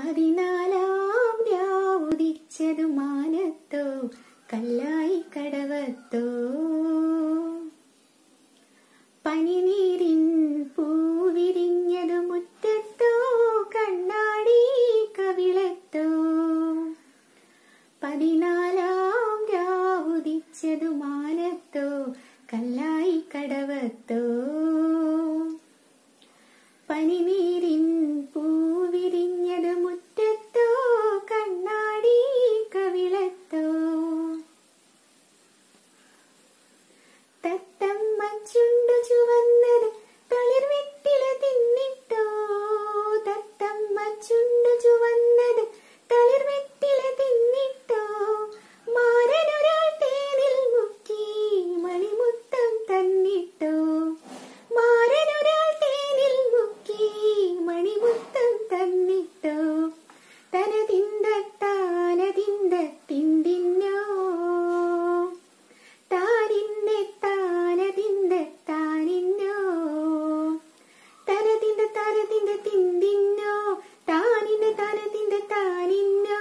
പതിനാലാം രാവുദിച്ചതു മാനത്തോ കല്ലായി കടവത്തോ പനിനീരിൻ പൂവിരിഞ്ഞതു മുറ്റത്തോ കണ്ണാടി കവിളത്തോ പതിനാലാം രാവുദിച്ചതു മാനത്തോ കല്ലായി കടവത്തോ പനിനീരിൻ പൂവിരിഞ്ഞത് മുറ്റത്തോ കണ്ണാടി കവിളത്തോ തത്തമ്മ ചുണ്ടു ചുവന്നത് തളിർവെറ്റില തിന്നിട്ടോ തത്തമ്മ ചുണ്ടു ചുവന്നത് തളിർവെറ്റില തിന്നിട്ടോ മാരനൊരാൾ തേനിൽ മുക്കി മണിമുത്തം തന്നിട്ടോ മാരനൊരാൾ തേനിൽ മുക്കി മണിമുത്തം തന്നിട്ടോ തനതിന്ത താനതിന്ത തിന്തിന്നോ താനിന്നെ താനതിന്ത താനിന്നോ തനതിന്ത താനതിന്ത തിന്തിന്നോ താനിന്നെ താനതിന്ത താനിന്നോ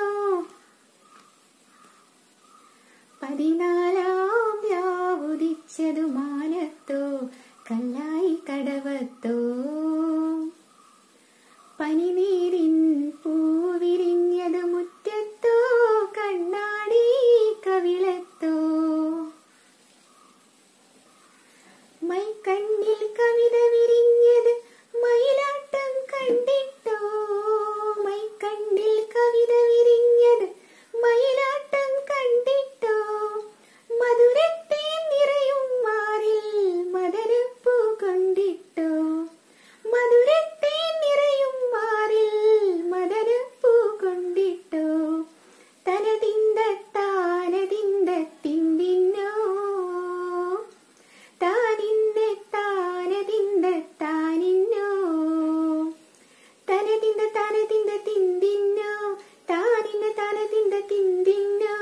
പതിനാലാം രാവുദിച്ചതു മാനത്തോ കല്ലായി കടവത്തോ പനിനീരിൻ പൂവിരിഞ്ഞത് മുറ്റത്തോ കണ്ണാടി കവിളത്തോ മൈക്കണ്ണിൽ കവിത വിരിഞ്ഞത് മയിലാട്ടം കണ്ടിട്ടോ മൈക്കണ്ണിൽ കവിത വിരിഞ്ഞത് മയിലാട്ടം കണ്ടിട്ടോ മധുരത്തെ നിറയും മാറിൽ മദനപ്പൂ കൊണ്ടിട്ടോ മധുരത്തെ നിറയും മാറിൽ മദനപ്പൂ കൊണ്ടിട്ടോ തനതിന്ത താനതിന്ത തിന്തിന്നോ താനിന്നെ താനതിന്ത താനിന്നോ തനതിന്ത താനതിന്ത തിന്തിന്നോ താനിന്ന താനതിന്ത തിന്തിന്നോ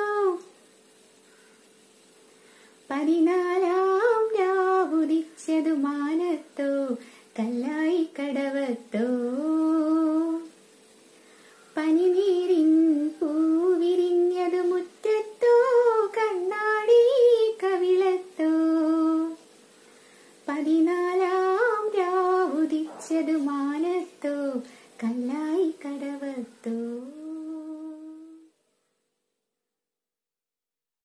പതിനാലാം രാവുദിച്ചതു മാനത്തോ കല്ലായി കടവത്തോ പനിനീരിൻ പൂവിരിഞ്ഞത് മുറ്റത്തോ കണ്ണാടി കവിളത്തോ പതിനാലാം രാവുദിച്ചതു മാന